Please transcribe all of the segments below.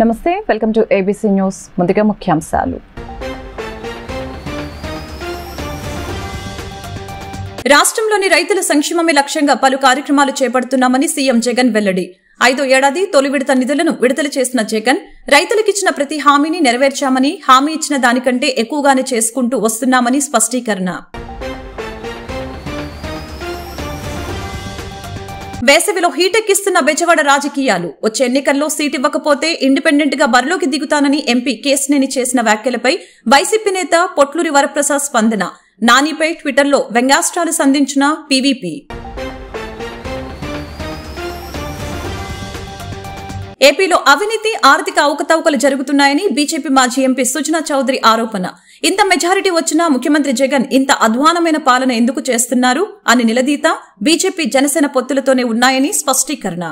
నమస్తే welcome to ABC news ముందుగా ముఖ్యాంశాలు రాష్ట్రంలోని రైతుల సంక్షేమమే లక్ష్యంగా పలు కార్యక్రమాలు చేపడుతున్నామని సీఎం జగన్ వెల్లడి ఐదో ఏడాది తొలి విడత నిధులను విడుదల చేసిన జగన్ రైతులకిచ్చిన ప్రతి హామీని నెరవేర్చామని హామీ ఇచ్చిన దానికంటే ఎక్కువగానే చేసుకుంటూ వస్తున్నామని స్పష్టీకరణ వేసవిలో హీటెక్కిస్తున్న బెజవాడ రాజకీయాలు వచ్చే ఎన్నికల్లో సీట్ ఇవ్వకపోతే ఇండిపెండెంట్ గా బరిలోకి దిగుతానని ఎంపీ కేసినేని చేసిన వ్యాఖ్యలపై వైసీపీ నేత పొట్లూరి వరప్రసాద్ స్పందన నానిపై ట్విట్టర్లో వ్యంగ్యాస్త్రాలు సంధించిన పీవీపీ ఏపీలో అవినీతి ఆర్థిక అవకతవకలు జరుగుతున్నాయని బీజేపీ మాజీ ఎంపీ సుజనా చౌదరి ఆరోపణ ఇంత మెజారిటీ వచ్చినా ముఖ్యమంత్రి జగన్ ఇంత అధ్వానమైన పాలన ఎందుకు చేస్తున్నారు అని నిలదీత బీజేపీ జనసేన పొత్తులతోనే ఉన్నాయని స్పష్టీకరణ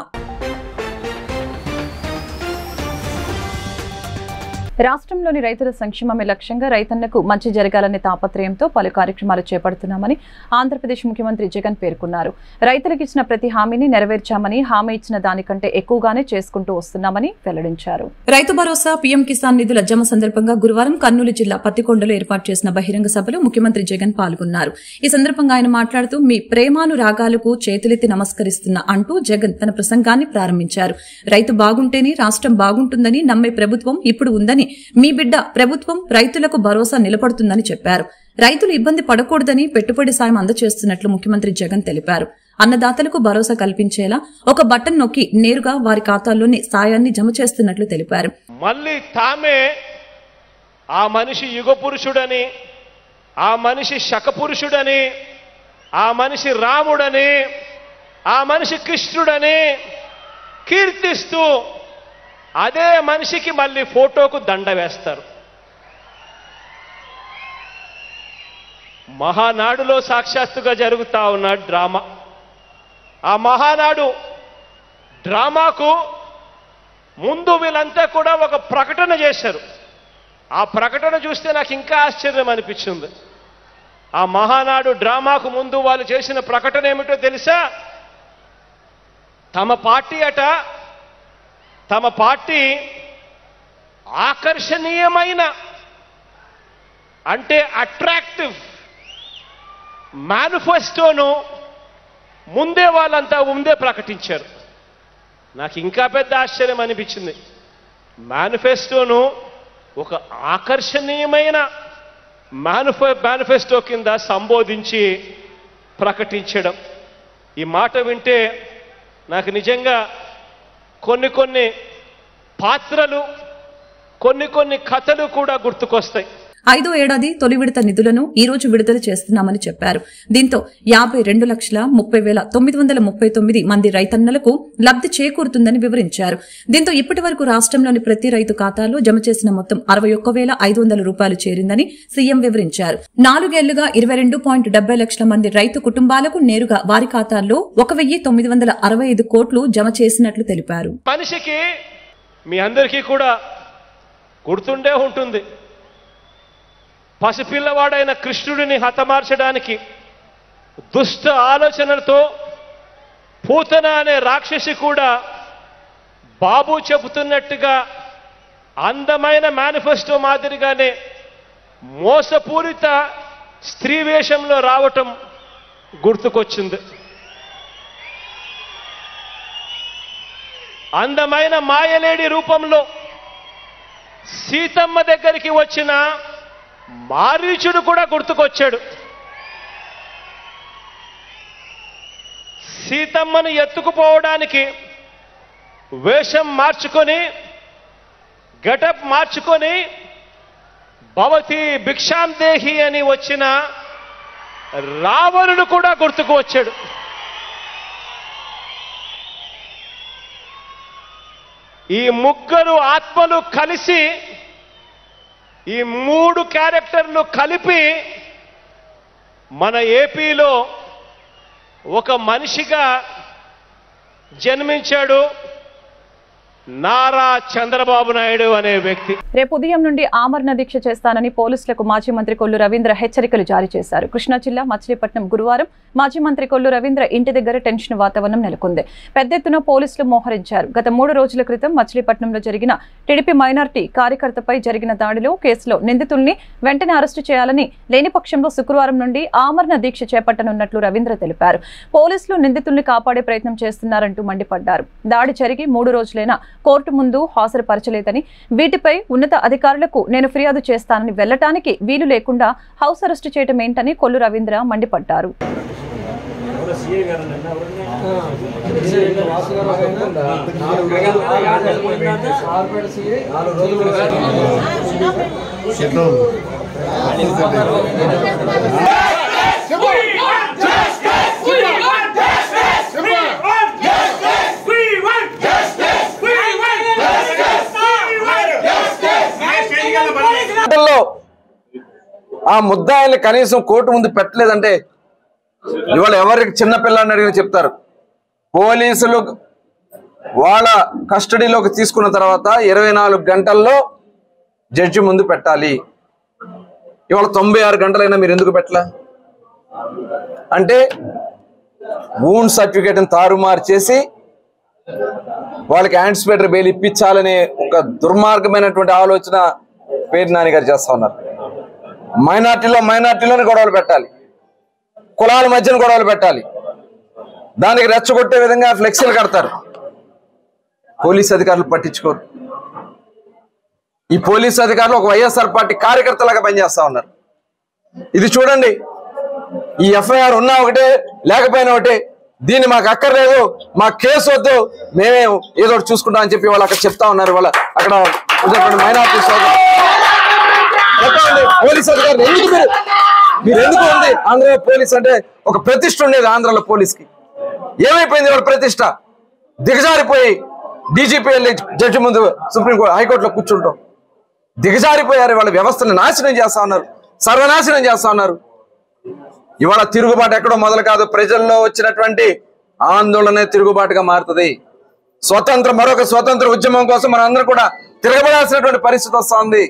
రాష్ట్రంలోని రైతుల సంక్షేమమే లక్ష్యంగా రైతన్నకు మంచి జరగాలనే తాపత్రయంతో పలు కార్యక్రమాలు చేపడుతున్నామని ఆంధ్రప్రదేశ్ ముఖ్యమంత్రి జగన్ పేర్కొన్నారు రైతులకు ఇచ్చిన ప్రతి హామీని నెరవేర్చామని హామీ ఇచ్చిన దానికంటే ఎక్కువగానే చేసుకుంటూ వస్తున్నామని వెల్లడించారు రైతు భరోసా పీఎం కిసాన్ నిధుల జమ సందర్భంగా గురువారం కర్నూలు జిల్లా పత్తికొండలో ఏర్పాటు చేసిన బహిరంగ సభలో ముఖ్యమంత్రి జగన్ పాల్గొన్నారు ఈ సందర్భంగా ఆయన మాట్లాడుతూ మీ ప్రేమాను రాగాలకు చేతులెత్తి నమస్కరిస్తున్న అంటూ జగన్ తన ప్రసంగాన్ని ప్రారంభించారు రైతు బాగుంటేనే రాష్ట్రం బాగుంటుందని నమ్మే ప్రభుత్వం ఇప్పుడు ఉందని మీ బిడ్డ ప్రభుత్వం రైతులకు భరోసా నిలబడుతుందని చెప్పారు రైతులు ఇబ్బంది పడకూడదని పెట్టుబడి సాయం అందజేస్తున్నట్లు ముఖ్యమంత్రి జగన్ తెలిపారు అన్నదాతలకు భరోసా కల్పించేలా ఒక బటన్ నొక్కి నేరుగా వారి ఖాతాల్లోని సాయాన్ని జమ చేస్తున్నట్లు తెలిపారు మళ్ళీ తామే ఆ మనిషి యుగ పురుషుడని ఆ మనిషి శకపురుషుడని ఆ మనిషి రాముడని ఆ మనిషి కృష్ణుడని కీర్తిస్తూ అదే మనిషికి మళ్ళీ ఫోటోకు దండ వేస్తారు మహానాడులో సాక్షాత్తుగా జరుగుతా ఉన్న డ్రామా ఆ మహానాడు డ్రామాకు ముందు వీళ్ళంతా కూడా ఒక ప్రకటన చేశారు ఆ ప్రకటన చూస్తే నాకు ఇంకా ఆశ్చర్యం అనిపించింది ఆ మహానాడు డ్రామాకు ముందు వాళ్ళు చేసిన ప్రకటన ఏమిటో తెలుసా తమ పార్టీ అట తమ పార్టీ ఆకర్షణీయమైన అంటే అట్రాక్టివ్ మేనిఫెస్టోను ముందే వాళ్ళంతా ముందే ప్రకటించారు నాకు ఇంకా పెద్ద ఆశ్చర్యం అనిపించింది మేనిఫెస్టోను ఒక ఆకర్షణీయమైన మేనిఫె మేనిఫెస్టో కింద సంబోధించి ప్రకటించడం ఈ మాట వింటే నాకు నిజంగా కొన్ని కొన్ని పాత్రలు కొన్ని కొన్ని కథలు కూడా గుర్తుకొస్తాయి ఐదో ఏడాది తొలి విడత నిధులను ఈ రోజు విడుదల చేస్తున్నామని చెప్పారు దీంతో యాభై రెండు లక్షల ముప్పై వేల తొమ్మిది వందల ముప్పై తొమ్మిది మంది రైతన్నలకు లబ్ది చేకూరుతుందని వివరించారు దీంతో ఇప్పటి వరకు రాష్ట్రంలోని ప్రతి రైతు ఖాతాలో జమ చేసిన మొత్తం అరవై ఒక్క వేల ఐదు వందల రూపాయలు చేరిందని సీఎం వివరించారు నాలుగేళ్లుగా ఇరవై రెండు పాయింట్ డెబ్బై లక్షల మంది రైతు కుటుంబాలకు నేరుగా వారి ఖాతాల్లో ఒక వెయ్యి తొమ్మిది వందల అరవై ఐదు కోట్లు జమ చేసినట్లు తెలిపారు మనిషికి మీ అందరికీ కూడా గుర్తుండే ఉంటుంది పసిపిల్లవాడైన కృష్ణుడిని హతమార్చడానికి దుష్ట ఆలోచనలతో పూతన అనే రాక్షసి కూడా బాబు చెబుతున్నట్టుగా అందమైన మేనిఫెస్టో మాదిరిగానే మోసపూరిత స్త్రీ వేషంలో రావటం గుర్తుకొచ్చింది అందమైన మాయలేడి రూపంలో సీతమ్మ దగ్గరికి వచ్చిన మారీచుడు కూడా గుర్తుకొచ్చాడు సీతమ్మను ఎత్తుకుపోవడానికి వేషం మార్చుకొని గటప్ మార్చుకొని భవతి భిక్షాం దేహి అని వచ్చిన రావణుడు కూడా గుర్తుకు వచ్చాడు ఈ ముగ్గురు ఆత్మలు కలిసి ఈ మూడు క్యారెక్టర్లు కలిపి మన ఏపీలో ఒక మనిషిగా జన్మించాడు నారా చంద్రబాబు నాయుడు అనే వ్యక్తి రేపు ఉదయం నుండి ఆమరణ దీక్ష చేస్తానని పోలీసులకు మాజీ మంత్రి కొల్లు రవీంద్ర హెచ్చరికలు జారీ చేశారు కృష్ణా జిల్లా మచిలీపట్నం గురువారం మాజీ మంత్రి కొల్లు రవీంద్ర ఇంటి దగ్గర టెన్షన్ వాతావరణం నెలకొంది పెద్ద ఎత్తున పోలీసులు మోహరించారు గత మూడు రోజుల క్రితం మచిలీపట్నంలో జరిగిన టీడీపీ మైనార్టీ కార్యకర్తపై జరిగిన దాడిలో కేసులో నిందితుల్ని వెంటనే అరెస్టు చేయాలని లేని పక్షంలో శుక్రవారం నుండి ఆమరణ దీక్ష చేపట్టనున్నట్లు రవీంద్ర తెలిపారు పోలీసులు నిందితుల్ని కాపాడే ప్రయత్నం చేస్తున్నారంటూ మండిపడ్డారు దాడి జరిగి మూడు రోజులైనా కోర్టు ముందు హాజరుపరచలేదని వీటిపై ఉన్నత అధికారులకు నేను ఫిర్యాదు చేస్తానని వెళ్లటానికి వీలు లేకుండా హౌస్ అరెస్టు చేయడం ఏంటని కొల్లు రవీంద్ర మండిపడ్డారు గంటల్లో ఆ ముద్దాయిల్ని కనీసం కోర్టు ముందు పెట్టలేదంటే ఇవాళ ఎవరికి చిన్న పిల్లని అడిగిన చెప్తారు పోలీసులు వాళ్ళ కస్టడీలోకి తీసుకున్న తర్వాత ఇరవై నాలుగు గంటల్లో జడ్జి ముందు పెట్టాలి ఇవాళ తొంభై ఆరు గంటలైనా మీరు ఎందుకు పెట్టలే అంటే వూండ్ సర్టిఫికేట్ని తారుమారు చేసి వాళ్ళకి యాంటిసిపేటరీ బెయిల్ ఇప్పించాలనే ఒక దుర్మార్గమైనటువంటి ఆలోచన పేరు నాని గారు చేస్తా ఉన్నారు మైనార్టీలో మైనార్టీలోని గొడవలు పెట్టాలి కులాల మధ్యన గొడవలు పెట్టాలి దానికి రెచ్చగొట్టే విధంగా ఫ్లెక్సీలు కడతారు పోలీస్ అధికారులు పట్టించుకోరు ఈ పోలీస్ అధికారులు ఒక వైఎస్ఆర్ పార్టీ కార్యకర్తలాగా పనిచేస్తా ఉన్నారు ఇది చూడండి ఈ ఎఫ్ఐఆర్ ఉన్నా ఒకటే లేకపోయినా ఒకటే దీన్ని మాకు అక్కర్లేదు మా కేసు వద్దు మేమే ఏదో ఒకటి చూసుకుంటాం అని చెప్పి వాళ్ళు అక్కడ చెప్తా ఉన్నారు వాళ్ళ అక్కడ ఉన్నటువంటి మైనార్టీ సోదరు చెప్పండి పోలీస్ అధికారులు ఎందుకు మీరు మీరు ఎందుకు ఉంది ఆంధ్ర పోలీస్ అంటే ఒక ప్రతిష్ట ఉండేది ఆంధ్రలో పోలీస్ కి ఏమైపోయింది వాళ్ళ ప్రతిష్ట దిగజారిపోయి డీజీపీ వెళ్ళి జడ్జి ముందు సుప్రీంకోర్టు హైకోర్టులో కూర్చుంటాం దిగజారిపోయారు వాళ్ళ వ్యవస్థను నాశనం చేస్తా ఉన్నారు సర్వనాశనం చేస్తా ఉన్నారు ఇవాళ తిరుగుబాటు ఎక్కడో మొదలు కాదు ప్రజల్లో వచ్చినటువంటి ఆందోళనే తిరుగుబాటుగా మారుతుంది స్వతంత్ర మరొక స్వతంత్ర ఉద్యమం కోసం మనం అందరం కూడా తిరగబడాల్సినటువంటి పరిస్థితి వస్తా ఉంది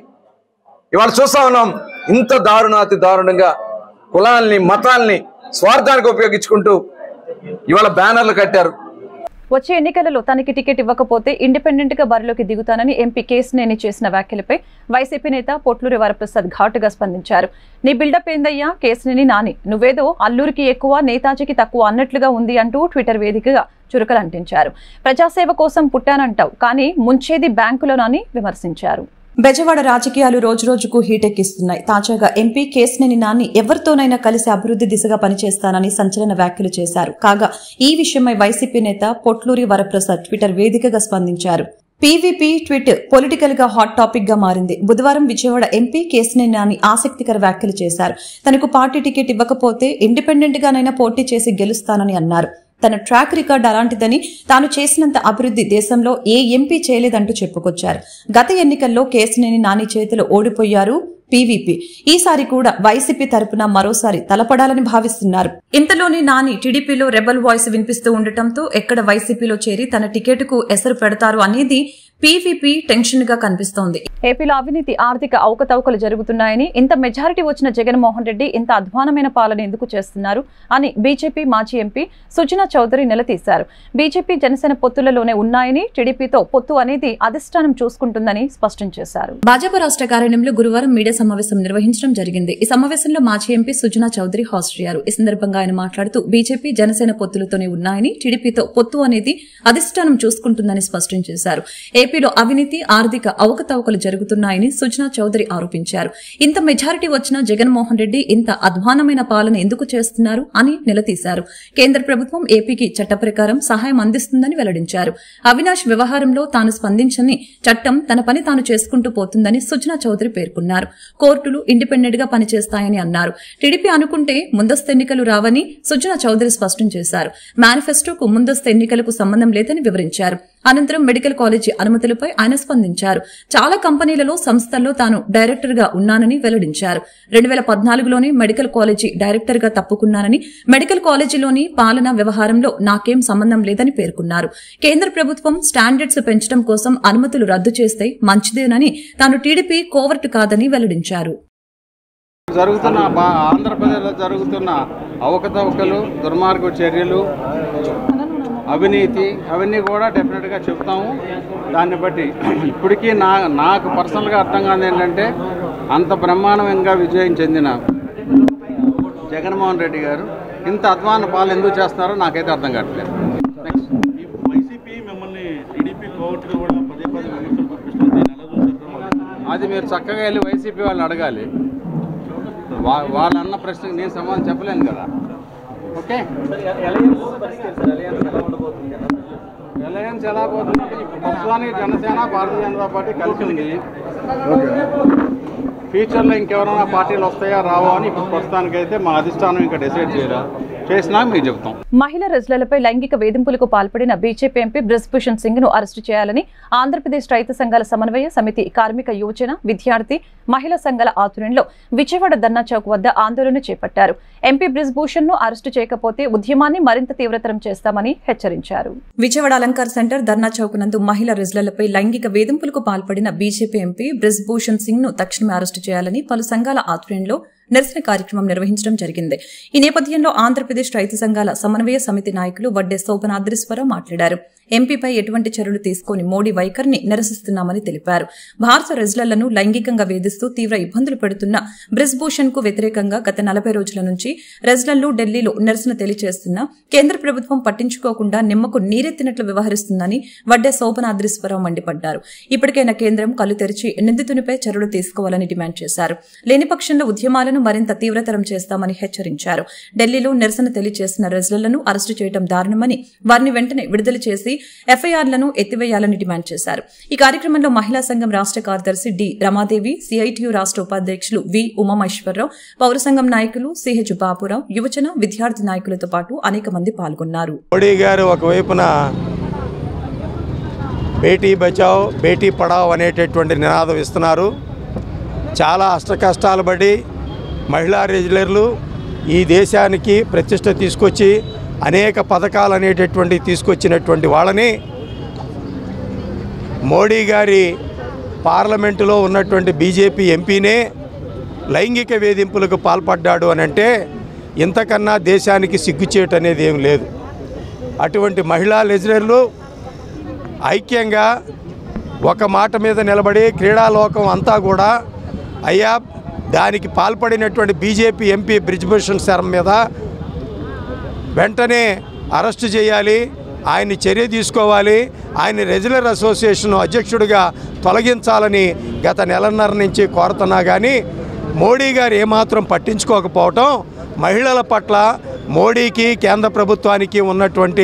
ఇవాళ చూస్తా ఉన్నాం ఇంత దారుణాతి దారుణంగా కులాల్ని మతాల్ని స్వార్థానికి ఉపయోగించుకుంటూ ఇవాళ బ్యానర్లు కట్టారు వచ్చే ఎన్నికలలో తనకి టికెట్ ఇవ్వకపోతే ఇండిపెండెంట్ గా బరిలోకి దిగుతానని ఎంపీ కేసినేని చేసిన వ్యాఖ్యలపై వైసీపీ నేత పొట్లూరి వరప్రసాద్ ఘాటుగా స్పందించారు నీ బిల్డప్ ఏందయ్యా కేసినేని నాని నువ్వేదో అల్లూరికి ఎక్కువ నేతాజీకి తక్కువ అన్నట్లుగా ఉంది అంటూ ట్విట్టర్ వేదికగా చురకలు అంటించారు ప్రజాసేవ కోసం పుట్టానంటావు కానీ ముంచేది బ్యాంకులోనని విమర్శించారు బెజవాడ రాజకీయాలు రోజురోజుకు హీటెక్కిస్తున్నాయి తాజాగా ఎంపీ కేసినేని నాని ఎవరితోనైనా కలిసి అభివృద్ధి దిశగా పనిచేస్తానని సంచలన వ్యాఖ్యలు చేశారు కాగా ఈ విషయమై వైసీపీ నేత పొట్లూరి వరప్రసాద్ ట్విట్టర్ వేదికగా స్పందించారు పీవీపీ ట్వీట్ పొలిటికల్ గా హాట్ టాపిక్ గా మారింది బుధవారం విజయవాడ ఎంపీ కేసినేని నాని ఆసక్తికర వ్యాఖ్యలు చేశారు తనకు పార్టీ టికెట్ ఇవ్వకపోతే ఇండిపెండెంట్ గానైనా పోటీ చేసి గెలుస్తానని అన్నారు తన ట్రాక్ రికార్డ్ అలాంటిదని తాను చేసినంత అభివృద్ధి దేశంలో ఏ ఎంపీ చేయలేదంటూ చెప్పుకొచ్చారు గత ఎన్నికల్లో కేసినేని నాని చేతిలో ఓడిపోయారు పీవీపీ ఈసారి కూడా వైసీపీ తరపున మరోసారి తలపడాలని భావిస్తున్నారు ఇంతలోనే నాని టీడీపీలో రెబల్ వాయిస్ వినిపిస్తూ ఉండటంతో ఎక్కడ వైసీపీలో చేరి తన టికెట్కు ఎసరు పెడతారు అనేది పీవీపీ టెన్షన్ గా కనిపిస్తోంది ఏపీలో అవినీతి ఆర్థిక అవకతవకలు జరుగుతున్నాయని ఇంత మెజారిటీ వచ్చిన జగన్మోహన్ రెడ్డి ఇంత అధ్వానమైన పాలన ఎందుకు చేస్తున్నారు అని బీజేపీ మాజీ ఎంపీ సుజనా చౌదరి నిలదీశారు బీజేపీ జనసేన పొత్తులలోనే ఉన్నాయని టీడీపీతో పొత్తు అనేది అధిష్టానం చూసుకుంటుందని స్పష్టం చేశారు భాజపా రాష్ట్ర కార్యాలయంలో గురువారం మీడియా సమావేశం నిర్వహించడం జరిగింది ఈ సమావేశంలో మాజీ ఎంపీ సుజనా చౌదరి హాజరయ్యారు ఈ సందర్భంగా ఆయన మాట్లాడుతూ బీజేపీ జనసేన పొత్తులతోనే ఉన్నాయని టీడీపీతో పొత్తు అనేది అధిష్టానం చూసుకుంటుందని స్పష్టం చేశారు ఏపీలో అవినీతి ఆర్థిక అవకతవకలు జరుగుతున్నాయని సుజనా చౌదరి ఆరోపించారు ఇంత మెజారిటీ వచ్చిన జగన్మోహన్ రెడ్డి ఇంత అధ్వానమైన పాలన ఎందుకు చేస్తున్నారు అని నిలదీశారు కేంద్ర ప్రభుత్వం ఏపీకి చట్ట ప్రకారం సహాయం అందిస్తుందని వెల్లడించారు అవినాష్ వ్యవహారంలో తాను స్పందించని చట్టం తన పని తాను చేసుకుంటూ పోతుందని సుజనా చౌదరి పేర్కొన్నారు కోర్టులు ఇండిపెండెంట్ గా పనిచేస్తాయని అన్నారు టీడీపీ అనుకుంటే ముందస్తు ఎన్నికలు రావని సుజనా చౌదరి స్పష్టం చేశారు మేనిఫెస్టోకు ముందస్తు ఎన్నికలకు సంబంధం లేదని వివరించారు అనంతరం మెడికల్ కాలేజీ అనుమతులపై ఆయన స్పందించారు చాలా కంపెనీలలో సంస్థల్లో తాను డైరెక్టర్ గా ఉన్నానని వెల్లడించారు రెండు వేల పద్నాలుగులోనే మెడికల్ కాలేజీ డైరెక్టర్ గా తప్పుకున్నానని మెడికల్ కాలేజీలోని పాలనా వ్యవహారంలో నాకేం సంబంధం లేదని పేర్కొన్నారు కేంద్ర ప్రభుత్వం స్టాండర్డ్స్ పెంచడం కోసం అనుమతులు రద్దు చేస్తే మంచిదేనని తాను టీడీపీ కోవర్ట్ కాదని వెల్లడించారు జరుగుతున్న బా- ఆంధ్రప్రదేశ్లో జరుగుతున్న అవకతవకలు దుర్మార్గ చర్యలు అవినీతి అవన్నీ కూడా డెఫినెట్గా చెప్తాము దాన్ని బట్టి ఇప్పటికీ నా నాకు పర్సనల్గా అర్థం కాదు ఏంటంటే అంత బ్రహ్మాండంగా విజయం చెందిన జగన్మోహన్ రెడ్డి గారు ఇంత అధ్వాన పాలన ఎందుకు చేస్తున్నారో నాకైతే అర్థం కావట్లేదు నెక్స్ట్ వైసీపీ మిమ్మల్ని టీడీపీ కోర్టుగా కూడా పదే పదే విమర్శలు గుర్తిస్తుంది దీన్ని ఎలా చూసారు అది మీరు చక్కగా వెళ్ళి వైసీపీ వాళ్ళని అడగాలి వా వాళ్ళు అన్న ప్రశ్నకు నేను సమాధానం చెప్పలేను కదా ఓకే ఎలయన్స్ ఎలా పోతుంది ప్రస్తుతానికి జనసేన భారతీయ జనతా పార్టీ కలిసి ఉంది ఫ్యూచర్లో ఇంకెవరైనా పార్టీలు వస్తాయా రావా అని ఇప్పుడు ప్రస్తుతానికైతే మా అధిష్టానం ఇంకా డిసైడ్ చేయరా చేసినా మీకు చెప్తాం మహిళా రెజ్లలపై లైంగిక వేధింపులకు పాల్పడిన బీజేపీ ఎంపీ బ్రజ్భూషణ్ సింగ్ ను అరెస్టు చేయాలని ఆంధ్రప్రదేశ్ రైతు సంఘాల సమన్వయ సమితి కార్మిక యువజన విద్యార్థి మహిళా సంఘాల ఆధ్వర్యంలో విజయవాడ ధర్నా చౌక్ వద్ద ఆందోళన చేపట్టారు ఎంపీ బ్రిజ్భూషణ్ ను అరెస్టు చేయకపోతే ఉద్యమాన్ని మరింత తీవ్రతరం చేస్తామని హెచ్చరించారు విజయవాడ అలంకార్ సెంటర్ ధర్నా చౌక్ నందు మహిళా రిజ్లలపై లైంగిక వేధింపులకు పాల్పడిన బీజేపీ ఎంపీ బ్రిజ్భూషణ్ సింగ్ ను తక్షణమే అరెస్టు చేయాలని పలు సంఘాల ఆధ్వర్యంలో నిరసన కార్యక్రమం నిర్వహించడం జరిగింది ఈ నేపథ్యంలో ఆంధ్రప్రదేశ్ రైతు సంఘాల సమన్వయ సమితి నాయకులు వడ్డే శోభనాద్రీశ్వరరావు మాట్లాడారు ఎంపీపై ఎటువంటి చర్యలు తీసుకుని మోడీ వైఖరిని నిరసిస్తున్నామని తెలిపారు భారత రెజ్లర్లను లైంగికంగా వేధిస్తూ తీవ్ర ఇబ్బందులు పెడుతున్న బ్రిజ్భూషణ్ కు వ్యతిరేకంగా గత నలభై రోజుల నుంచి రెజ్లర్లు ఢిల్లీలో నిరసన తెలియజేస్తున్నా కేంద్ర ప్రభుత్వం పట్టించుకోకుండా నిమ్మకు నీరెత్తినట్లు వ్యవహరిస్తుందని వడ్డే శోభనాద్రీశ్వరరావు మండిపడ్డారు ఇప్పటికైనా కేంద్రం కళ్ళు తెరిచి నిందితునిపై చర్యలు తీసుకోవాలని డిమాండ్ చేశారు లేని పక్షంలో ఉద్యమాలను మరింత తీవ్రతరం చేస్తామని హెచ్చరించారు ఢిల్లీలో నిరసన తెలియజేసిన రెజ్లర్లను అరెస్టు చేయడం దారుణమని వారిని వెంటనే విడుదల చేసి ఎఫ్ఐఆర్లను ఎత్తివేయాలని డిమాండ్ చేశారు ఈ కార్యక్రమంలో మహిళా సంఘం రాష్ట్ర కార్యదర్శి డి రమాదేవి సిఐటియు రాష్ట్ర ఉపాధ్యక్షులు వి ఉమామహేశ్వరరావు పౌర సంఘం నాయకులు సిహెచ్ బాపురావు యువజన విద్యార్థి నాయకులతో పాటు అనేక మంది పాల్గొన్నారు మోడీ గారు ఒకవైపున బేటీ బచావ్ బేటీ పడావ్ అనేటటువంటి నినాదం ఇస్తున్నారు చాలా అష్ట కష్టాలు పడి మహిళా రెజ్లర్లు ఈ దేశానికి ప్రతిష్ట తీసుకొచ్చి అనేక పథకాలు అనేటటువంటివి తీసుకొచ్చినటువంటి వాళ్ళని మోడీ గారి పార్లమెంటులో ఉన్నటువంటి బీజేపీ ఎంపీనే లైంగిక వేధింపులకు పాల్పడ్డాడు అని అంటే ఇంతకన్నా దేశానికి సిగ్గుచేటు అనేది ఏం లేదు అటువంటి మహిళా లెజరర్లు ఐక్యంగా ఒక మాట మీద నిలబడి క్రీడాలోకం అంతా కూడా అయ్యా దానికి పాల్పడినటువంటి బీజేపీ ఎంపీ బ్రిజ్భూషణ్ శర్మ మీద వెంటనే అరెస్టు చేయాలి ఆయన్ని చర్య తీసుకోవాలి ఆయన రెగ్యులర్ అసోసియేషన్ అధ్యక్షుడిగా తొలగించాలని గత నెలన్నర నుంచి కోరుతున్నా కానీ మోడీ గారు ఏమాత్రం పట్టించుకోకపోవటం మహిళల పట్ల మోడీకి కేంద్ర ప్రభుత్వానికి ఉన్నటువంటి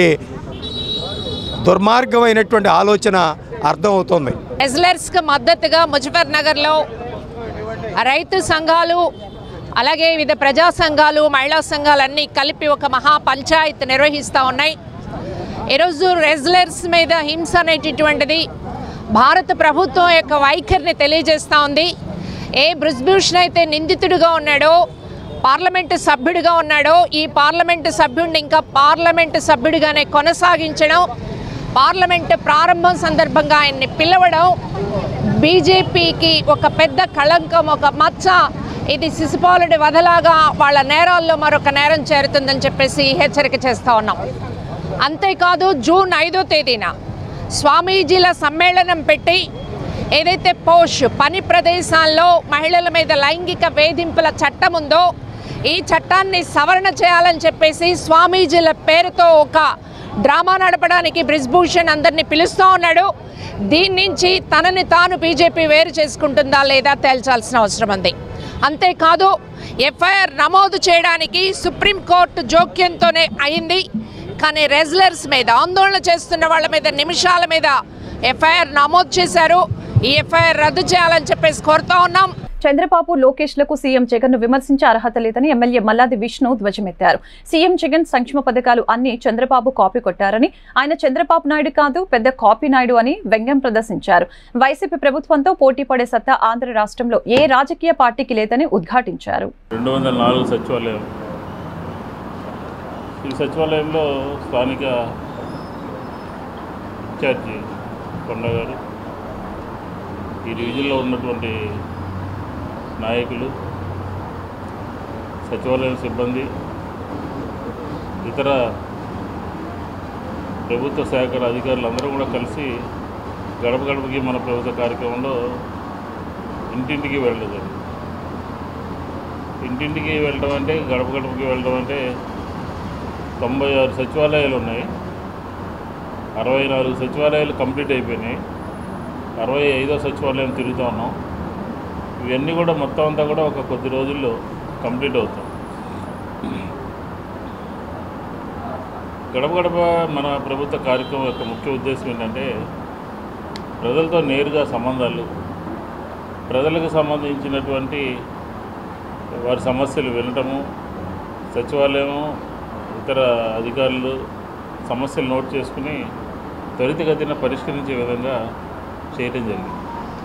దుర్మార్గమైనటువంటి ఆలోచన అర్థమవుతుంది రెజ్లర్స్కి మద్దతుగా ముజఫర్ నగర్లో రైతు సంఘాలు అలాగే వివిధ ప్రజా సంఘాలు మహిళా సంఘాలన్నీ కలిపి ఒక మహా పంచాయత్ నిర్వహిస్తూ ఉన్నాయి ఈరోజు రెజ్లర్స్ మీద హింస అనేటటువంటిది భారత ప్రభుత్వం యొక్క వైఖరిని తెలియజేస్తూ ఉంది ఏ బ్రిజ్భూషణ్ అయితే నిందితుడిగా ఉన్నాడో పార్లమెంటు సభ్యుడిగా ఉన్నాడో ఈ పార్లమెంటు సభ్యుడిని ఇంకా పార్లమెంటు సభ్యుడిగానే కొనసాగించడం పార్లమెంటు ప్రారంభం సందర్భంగా ఆయన్ని పిలవడం బీజేపీకి ఒక పెద్ద కళంకం ఒక మచ్చ ఇది శిశుపాలుడి వధలాగా వాళ్ళ నేరాల్లో మరొక నేరం చేరుతుందని చెప్పేసి హెచ్చరిక చేస్తూ ఉన్నాం అంతేకాదు జూన్ ఐదో తేదీన స్వామీజీల సమ్మేళనం పెట్టి ఏదైతే పోష్ పని ప్రదేశాల్లో మహిళల మీద లైంగిక వేధింపుల చట్టం ఉందో ఈ చట్టాన్ని సవరణ చేయాలని చెప్పేసి స్వామీజీల పేరుతో ఒక డ్రామా నడపడానికి బ్రిజ్భూషణ్ అందరినీ పిలుస్తూ ఉన్నాడు దీని నుంచి తనని తాను బీజేపీ వేరు చేసుకుంటుందా లేదా తేల్చాల్సిన అవసరం ఉంది అంతేకాదు ఎఫ్ఐఆర్ నమోదు చేయడానికి సుప్రీంకోర్టు జోక్యంతోనే అయింది కానీ రెజ్లర్స్ మీద ఆందోళన చేస్తున్న వాళ్ళ మీద నిమిషాల మీద ఎఫ్ఐఆర్ నమోదు చేశారు ఈ ఎఫ్ఐఆర్ రద్దు చేయాలని చెప్పేసి కోరుతా ఉన్నాం చంద్రబాబు లోకేష్ లకు సీఎం జగన్ ను విమర్శించే అర్హత లేదని ఎమ్మెల్యే మల్లాది విష్ణు ధ్వజమెత్తారు సీఎం జగన్ సంక్షేమ పథకాలు అన్ని చంద్రబాబు కాపీ కొట్టారని ఆయన చంద్రబాబు నాయుడు కాదు పెద్ద కాపీ నాయుడు అని వ్యంగ్యం ప్రదర్శించారు వైసీపీ ప్రభుత్వంతో పోటీ పడే సత్తా ఆంధ్ర రాష్ట్రంలో ఏ రాజకీయ పార్టీకి లేదని ఉద్ఘాటించారు రెండు వందల నాలుగు సచివాలయం ఈ సచివాలయంలో స్థానిక ఇన్ఛార్జి కొండ గారు ఈ డివిజన్లో ఉన్నటువంటి నాయకులు సచివాలయం సిబ్బంది ఇతర ప్రభుత్వ శాఖల అధికారులు అందరూ కూడా కలిసి గడప గడపకి మన ప్రభుత్వ కార్యక్రమంలో ఇంటింటికి వెళ్ళడం జరిగింది ఇంటింటికి వెళ్ళడం అంటే గడప గడపకి వెళ్ళడం అంటే తొంభై ఆరు సచివాలయాలు ఉన్నాయి అరవై నాలుగు సచివాలయాలు కంప్లీట్ అయిపోయినాయి అరవై ఐదో సచివాలయం తిరుగుతూ ఉన్నాం ఇవన్నీ కూడా మొత్తం అంతా కూడా ఒక కొద్ది రోజుల్లో కంప్లీట్ అవుతాం గడప గడప మన ప్రభుత్వ కార్యక్రమం యొక్క ముఖ్య ఉద్దేశం ఏంటంటే ప్రజలతో నేరుగా సంబంధాలు ప్రజలకు సంబంధించినటువంటి వారి సమస్యలు వినటము సచివాలయము ఇతర అధికారులు సమస్యలు నోట్ చేసుకుని త్వరితగతిన పరిష్కరించే విధంగా చేయటం జరిగింది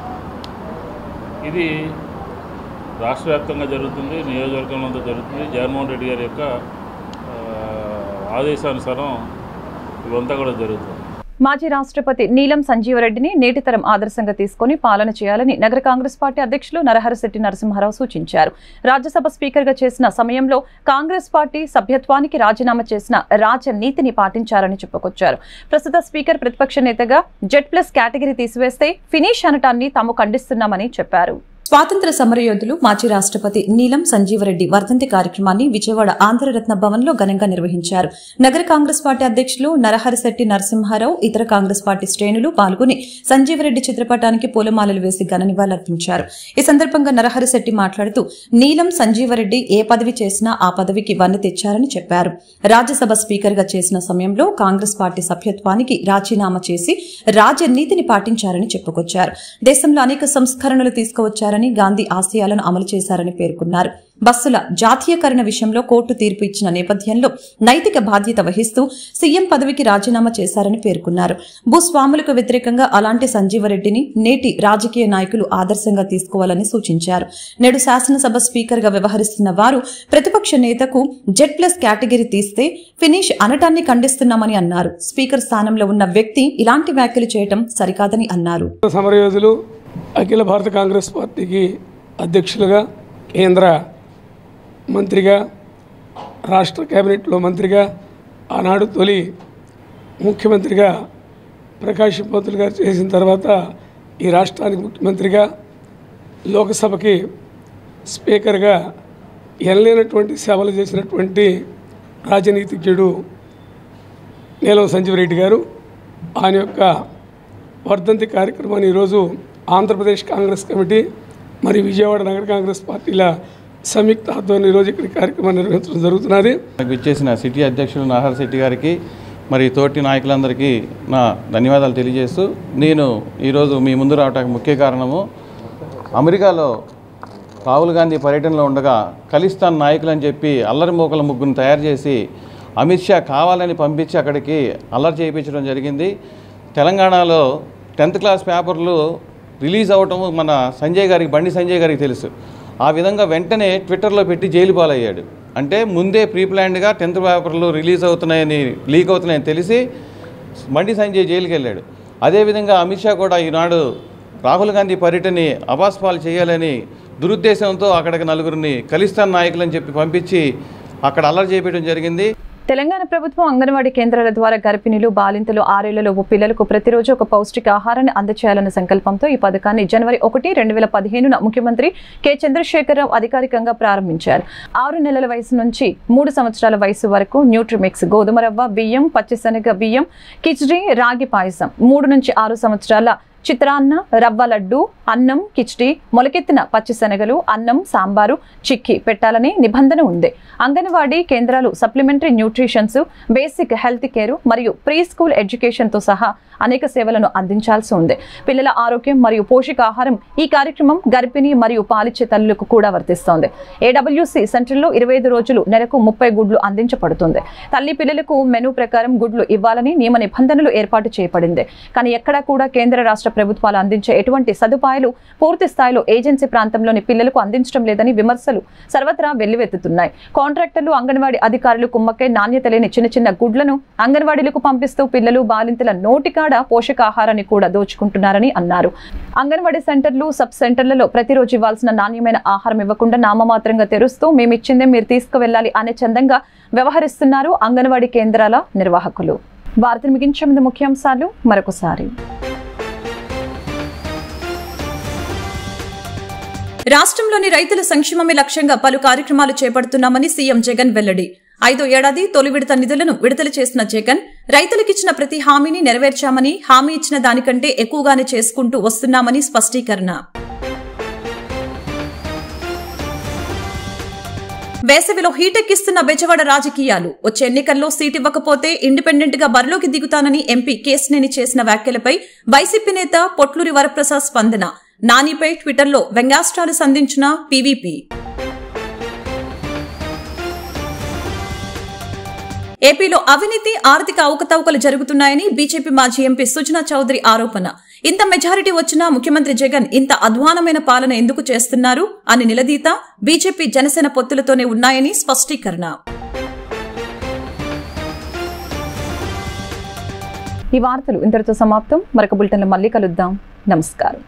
ఇది రాష్ట్ర వ్యాప్తంగా జరుగుతుంది నియోజకవర్గంలో అంతా జరుగుతుంది జగన్మోహన్ రెడ్డి గారి యొక్క ఆ, ఆదేశానుసారం ఇవంతా కూడా జరుగుతుంది మాజీ రాష్ట్రపతి నీలం సంజీవరెడ్డిని నేటి తరం ఆదర్శంగా తీసుకుని పాలన చేయాలని నగర కాంగ్రెస్ పార్టీ అధ్యక్షులు నరహరశెట్టి నరసింహారావు సూచించారు రాజ్యసభ స్పీకర్ గా చేసిన సమయంలో కాంగ్రెస్ పార్టీ సభ్యత్వానికి రాజీనామా చేసిన రాజనీతిని పాటించారని చెప్పుకొచ్చారు ప్రస్తుత స్పీకర్ ప్రతిపక్ష నేతగా జెడ్ ప్లస్ కేటగిరీ తీసివేస్తే ఫినిష్ అనటాన్ని తాము ఖండిస్తున్నామని చెప్పారు స్వాతంత్ర సమరయోధులు మాజీ రాష్ట్రపతి నీలం సంజీవరెడ్డి వర్ధంతి కార్యక్రమాన్ని విజయవాడ ఆంధ్రరత్న భవన్ లో ఘనంగా నిర్వహించారు నగర కాంగ్రెస్ పార్టీ అధ్యక్షులు నరహరిశెట్టి నరసింహారావు ఇతర కాంగ్రెస్ పార్టీ శ్రేణులు పాల్గొని సంజీవరెడ్డి చిత్రపటానికి పూలమాలలు వేసి ఘన నివాళులర్పించారు ఈ సందర్భంగా నరహరిశెట్టి మాట్లాడుతూ నీలం సంజీవరెడ్డి ఏ పదవి చేసినా ఆ పదవికి వన్నె తెచ్చారని చెప్పారు రాజ్యసభ స్పీకర్ గా చేసిన సమయంలో కాంగ్రెస్ పార్టీ సభ్యత్వానికి రాజీనామా చేసి రాజనీతిని పాటించారని చెప్పుకొచ్చారు దేశంలో అనేక సంస్కరణలు తీసుకువచ్చారని గాంధీ ఆశయాలను అమలు చేశారని పేర్కొన్నారు బస్సుల జాతీయకరణ విషయంలో కోర్టు తీర్పు ఇచ్చిన నేపథ్యంలో నైతిక బాధ్యత వహిస్తూ సీఎం పదవికి రాజీనామా చేశారని పేర్కొన్నారు భూస్వాములకు వ్యతిరేకంగా అలాంటి సంజీవరెడ్డిని నేటి రాజకీయ నాయకులు ఆదర్శంగా తీసుకోవాలని సూచించారు నేడు శాసనసభ స్పీకర్ గా వ్యవహరిస్తున్న వారు ప్రతిపక్ష నేతకు జెడ్ ప్లస్ కేటగిరీ తీస్తే ఫినిష్ అనటాన్ని ఖండిస్తున్నామని అన్నారు స్పీకర్ స్థానంలో ఉన్న వ్యక్తి ఇలాంటి వ్యాఖ్యలు చేయడం సరికాదని అన్నారు సమరయోధులు అఖిల భారత కాంగ్రెస్ పార్టీకి అధ్యక్షులుగా కేంద్ర మంత్రిగా రాష్ట్ర కేబినెట్లో మంత్రిగా ఆనాడు తొలి ముఖ్యమంత్రిగా ప్రకాష్ పంతులు గారు చేసిన తర్వాత ఈ రాష్ట్రానికి ముఖ్యమంత్రిగా లోకసభకి స్పీకర్గా ఎనలేనటువంటి సేవలు చేసినటువంటి రాజనీతిజ్ఞుడు నీలం సంజీవ్ రెడ్డి గారు ఆయన యొక్క వర్ధంతి కార్యక్రమాన్ని ఈరోజు ఆంధ్రప్రదేశ్ కాంగ్రెస్ కమిటీ మరియు విజయవాడ నగర కాంగ్రెస్ పార్టీల సంయుక్త ఆధ్వర్యంలో ఈరోజు ఇక్కడ ఈ కార్యక్రమాన్ని నిర్వహించడం జరుగుతున్నది నాకు ఇచ్చేసిన సిటీ అధ్యక్షులు నాహర్ శెట్టి గారికి మరి తోటి నాయకులందరికీ నా ధన్యవాదాలు తెలియజేస్తూ నేను ఈరోజు మీ ముందు రావడానికి ముఖ్య కారణము అమెరికాలో రాహుల్ గాంధీ పర్యటనలో ఉండగా ఖలిస్తాన్ నాయకులు అని చెప్పి అల్లరి మూకల ముగ్గురు తయారు చేసి అమిత్ షా కావాలని పంపించి అక్కడికి అల్లరి చేయించడం జరిగింది తెలంగాణలో టెన్త్ క్లాస్ పేపర్లు రిలీజ్ అవ్వటము మన సంజయ్ గారికి బండి సంజయ్ గారికి తెలుసు ఆ విధంగా వెంటనే ట్విట్టర్లో పెట్టి జైలు పాలయ్యాడు అంటే ముందే ప్రీ ప్లాన్డ్గా టెన్త్ పేపర్లు రిలీజ్ అవుతున్నాయని లీక్ అవుతున్నాయని తెలిసి బండి సంజయ్ జైలుకి వెళ్ళాడు అదేవిధంగా అమిత్ షా కూడా ఈనాడు రాహుల్ గాంధీ పర్యటనని అబాస్పాలు చేయాలని దురుద్దేశంతో అక్కడికి నలుగురిని ఖలిస్తాన్ నాయకులని చెప్పి పంపించి అక్కడ అల్లరి చేపించడం జరిగింది తెలంగాణ ప్రభుత్వం అంగన్వాడీ కేంద్రాల ద్వారా గర్భిణీలు బాలింతలు ఆరేళ్లలోపు పిల్లలకు ప్రతిరోజు ఒక పౌష్టిక ఆహారాన్ని అందచేయాలన్న సంకల్పంతో ఈ పథకాన్ని జనవరి ఒకటి రెండు వేల పదిహేనున ముఖ్యమంత్రి కె చంద్రశేఖరరావు అధికారికంగా ప్రారంభించారు ఆరు నెలల వయసు నుంచి మూడు సంవత్సరాల వయసు వరకు న్యూట్రిమిక్స్ గోధుమ రవ్వ బియ్యం పచ్చిశనగ బియ్యం కిచిడి రాగి పాయసం మూడు నుంచి ఆరు సంవత్సరాల చిత్రాన్న రవ్వ లడ్డు అన్నం కిచిడి మొలకెత్తిన పచ్చిశనగలు అన్నం సాంబారు చిక్కి పెట్టాలని నిబంధన ఉంది అంగన్వాడీ కేంద్రాలు supplementary nutritions basic health care మరియు ప్రీ స్కూల్ ఎడ్యుకేషన్ తో సహా అనేక సేవలను అందించాల్సి ఉంది పిల్లల ఆరోగ్యం మరియు పోషకాహారం ఈ కార్యక్రమం గర్భిణీ మరియు పాలిచ్చే తల్లులకు కూడా వర్తిస్తోంది ఏడబ్ల్యూసి సెంటర్లో ఇరవై ఐదు రోజులు నెలకు ముప్పై గుడ్లు అందించబడుతుంది తల్లి పిల్లలకు మెనూ ప్రకారం గుడ్లు ఇవ్వాలని నియమ నిబంధనలు ఏర్పాటు చేయబడింది కానీ ఎక్కడా కూడా కేంద్ర రాష్ట్ర ప్రభుత్వాలు అందించే ఎటువంటి సదుపాయాలు పూర్తి స్థాయిలో ఏజెన్సీ ప్రాంతంలోని పిల్లలకు అందించడం లేదని విమర్శలు సర్వత్రా వెల్లువెత్తుతున్నాయి కాంట్రాక్టర్లు అంగన్వాడీ అధికారులు కుమ్మక్కై నాణ్యత లేని చిన్న చిన్న గుడ్లను అంగన్వాడీలకు పంపిస్తూ పిల్లలు బాలింతల నోటికాడ పోషకాహారాన్ని కూడా దోచుకుంటున్నారని అన్నారు అంగన్వాడీ సెంటర్లు సబ్ సెంటర్లలో ప్రతిరోజు ఇవ్వాల్సిన నాణ్యమైన ఆహారం ఇవ్వకుండా నామమాత్రంగా తెరుస్తూ మేము ఇచ్చిందే మీరు తీసుకువెళ్ళాలి అనే చందంగా వ్యవహరిస్తున్నారు అంగన్వాడీ కేంద్రాల నిర్వాహకులు వార్తను ముగించే ముందు ముఖ్యాంశాలు మరొకసారి రాష్ట్రంలోని రైతుల సంక్షేమమే లక్ష్యంగా పలు కార్యక్రమాలు చేపడుతున్నామని సీఎం జగన్ వెల్లడి ఐదో ఏడాది తొలి విడత నిధులను విడుదల చేసిన జగన్ రైతులకిచ్చిన ప్రతి హామీని నెరవేర్చామని హామీ ఇచ్చిన దానికంటే ఎక్కువగానే చేసుకుంటూ వస్తున్నామని స్పష్టీకరణ వేసవిలో హీటెక్కిస్తున్న బెజవాడ రాజకీయాలు వచ్చే ఎన్నికల్లో సీట్ ఇవ్వకపోతే ఇండిపెండెంట్ గా బరిలోకి దిగుతానని ఎంపీ కేసినేని చేసిన వ్యాఖ్యలపై వైసీపీ నేత పొట్లూరి వరప్రసాద్ స్పందన నానిపై ట్విట్టర్లో వ్యంగ్యాస్త్రాలు సంధించిన పీవీపీ ఏపీలో అవినీతి ఆర్థిక అవకతవకలు జరుగుతున్నాయని బీజేపీ మాజీ ఎంపీ సుజనా చౌదరి ఆరోపణ ఇంత మెజారిటీ వచ్చినా ముఖ్యమంత్రి జగన్ ఇంత అధ్వానమైన పాలన ఎందుకు చేస్తున్నారు అని నిలదీత బీజేపీ జనసేన పొత్తులతోనే ఉన్నాయని స్పష్టీకరణ ఈ వార్తలు ఇంతటితో సమాప్తం మరొక బులెటిన్లో మళ్ళీ కలుద్దాం నమస్కారం